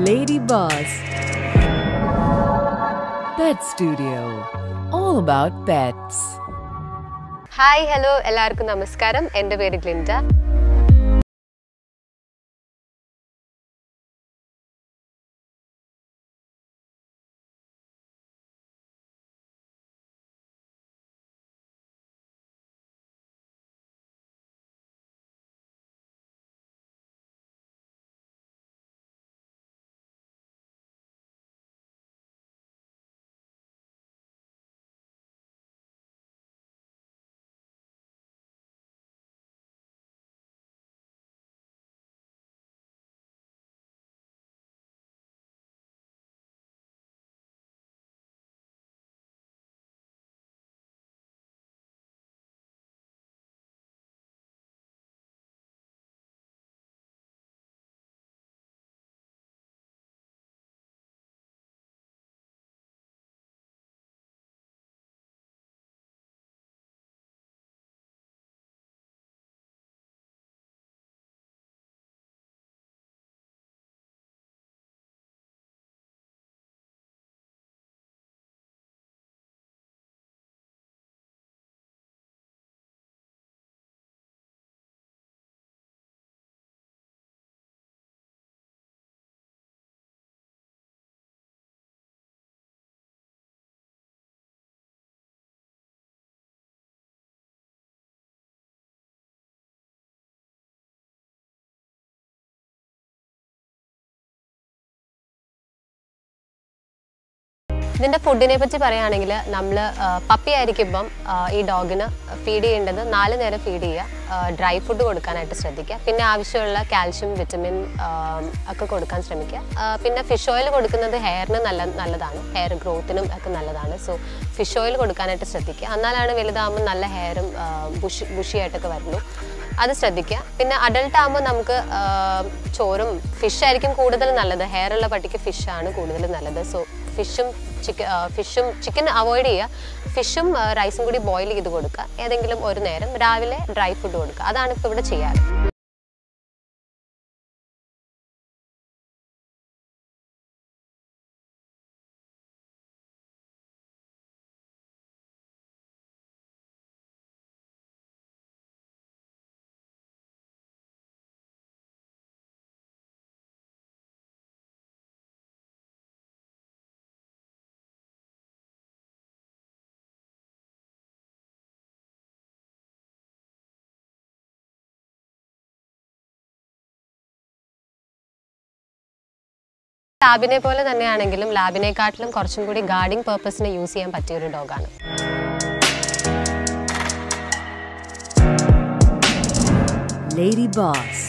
Lady Boss. Pet Studio. All about pets. Hi hello എല്ലാവർക്കും നമസ്കാരം എൻ്റെ പേര് ഗ്ലിൻഡ ഇതിൻ്റെ ഫുഡിനെ പറ്റി പറയുകയാണെങ്കിൽ നമ്മൾ പപ്പി ആയിരിക്കുമ്പം ആ, ഈ ഡോഗിന് ഫീഡ് ചെയ്യേണ്ടത് നാല് നേരം ഫീഡ് ചെയ്യുക ഡ്രൈ ഫുഡ് കൊടുക്കാനായിട്ട് ശ്രദ്ധിക്കുക പിന്നെ ആവശ്യമുള്ള കാൽഷ്യം വിറ്റമിൻ ആ, ഒക്കെ കൊടുക്കാൻ ശ്രമിക്കുക ആ, പിന്നെ ഫിഷ് ഓയിൽ കൊടുക്കുന്നത് ഹെയറിന് നല്ല നല്ലതാണ് ഹെയർ ഗ്രോത്തിനും ഒക്കെ നല്ലതാണ് സോ ഫിഷ് ഓയിൽ കൊടുക്കാനായിട്ട് ശ്രദ്ധിക്കുക എന്നാലാണ് വലുതാകുമ്പോൾ നല്ല ഹെയറും ബുഷി ബുഷിയായിട്ടൊക്കെ വരുള്ളൂ അത് ശ്രദ്ധിക്കുക പിന്നെ അഡൾട്ട് ആകുമ്പോൾ നമുക്ക് ആ, ചോറും ഫിഷ് ആയിരിക്കും കൂടുതൽ നല്ലത് ഹെയർ ഉള്ള പട്ടിക്ക് ഫിഷാണ് കൂടുതൽ നല്ലത് സോ ഫിഷും ചിക്കൻ ഫിഷും ചിക്കൻ അവോയ്ഡ് ചെയ്യുക ഫിഷും റൈസും കൂടി ബോയിൽ ചെയ്ത് കൊടുക്കുക ഏതെങ്കിലും ഒരു നേരം രാവിലെ ഡ്രൈ ഫുഡ് കൊടുക്കുക അതാണ് ഇപ്പോൾ ഇവിടെ ചെയ്യാറ് ലാബിനെ പോലെ തന്നെയാണെങ്കിലും ലാബിനെക്കാട്ടിലും കുറച്ചും കൂടി ഗാർഡിംഗ് പർപ്പസിന് യൂസ് ചെയ്യാൻ പറ്റിയ ഒരു ഡോഗാണ് Lady Boss.